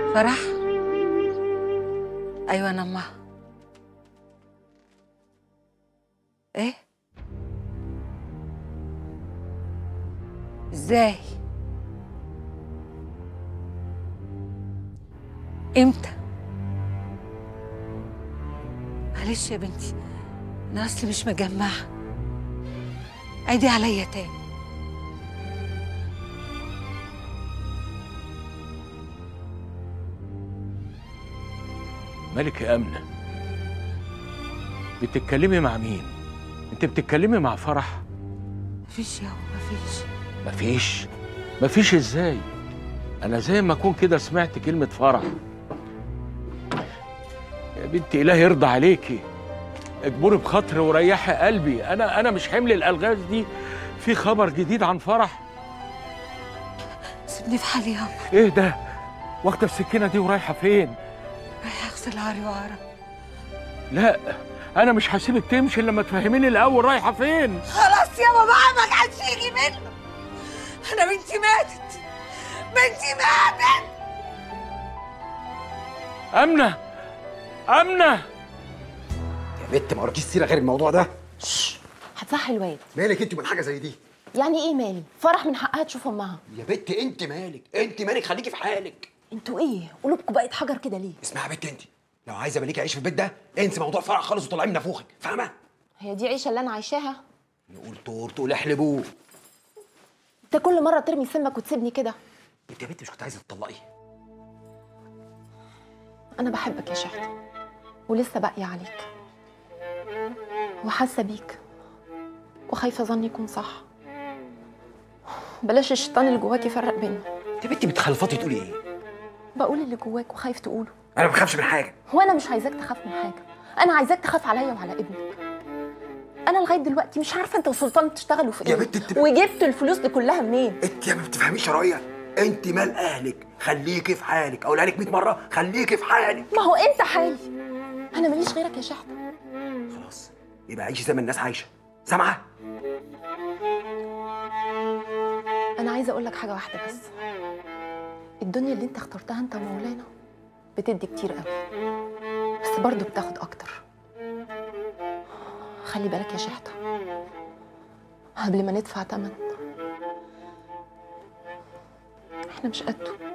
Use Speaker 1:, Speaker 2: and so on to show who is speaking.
Speaker 1: فرح ايوه انا امها ايه ازاي امتى معلش يا بنتي انا اصلي مش مجمعه عيدي عليا تاني
Speaker 2: مالك يا امنه بتتكلمي مع مين انت بتتكلمي مع فرح
Speaker 1: مفيش يا مفيش
Speaker 2: مفيش مفيش ازاي انا زي ما اكون كده سمعت كلمه فرح يا بنتي اله يرضى عليكي اجبري بخاطري وريحي قلبي انا انا مش حمل الالغاز دي في خبر جديد عن فرح
Speaker 1: سيبني في حالي يا عمر
Speaker 2: ايه ده واخده السكينه دي ورايحه فين
Speaker 1: رايح اغسل عاري وعرب
Speaker 2: لا انا مش هسيبك تمشي الا لما تفهميني الاول رايحه فين
Speaker 1: خلاص يا بابا ما حدش يجي منه انا بنتي ماتت بنتي ماتت
Speaker 2: امنه امنه
Speaker 3: يا بت ما وراكيش سيره غير الموضوع ده
Speaker 4: هتصحي الواد
Speaker 3: مالك انت من حاجه زي دي
Speaker 4: يعني ايه مالي فرح من حقها تشوف امها
Speaker 3: يا بت انت مالك انت مالك خليكي في حالك
Speaker 4: انتوا ايه قلوبكم بقت حجر كده ليه
Speaker 3: اسمعي يا بت انت لو عايزه مليكه عيش في البيت ده انسي موضوع فرح خالص وطلعي من نافوخك فاهمه
Speaker 4: هي دي عيشه اللي انا عايشاها
Speaker 3: نقول طور تقول احلبوه
Speaker 4: انت كل مره ترمي سمك وتسيبني كده
Speaker 3: انت يا بت مش كنت عايزه تطلقي
Speaker 4: انا بحبك يا شحت ولسه باقيه عليك وحاسه بيك وخايفه ظني يكون صح بلاش الشيطان اللي جواك يفرق بينا
Speaker 3: انت يا بت بتخلفطي تقولي ايه
Speaker 4: بقول اللي جواك وخايف تقوله
Speaker 3: انا ما بخافش من حاجه
Speaker 4: هو انا مش عايزاك تخاف من حاجه انا عايزاك تخاف عليا وعلى ابنك انا لغايه دلوقتي مش عارفه انت وسلطان بتشتغلوا في
Speaker 3: يا
Speaker 4: ايه
Speaker 3: بنت انت-
Speaker 4: وجبت الفلوس دي كلها منين
Speaker 3: انت يا ما بتفهميش يا رؤيا انت مال اهلك خليكي في حالك اقولها لك 100 مره خليكي في حالك
Speaker 4: ما هو انت حالي انا ماليش غيرك يا شحت
Speaker 3: خلاص يبقى عيشي زي ما الناس عايشه سامعه
Speaker 4: انا عايزه اقول لك حاجه واحده بس الدنيا اللي انت اخترتها انت ومولانا بتدي كتير قوي بس برضه بتاخد اكتر خلي بالك يا شحته قبل ما ندفع تمن احنا مش قده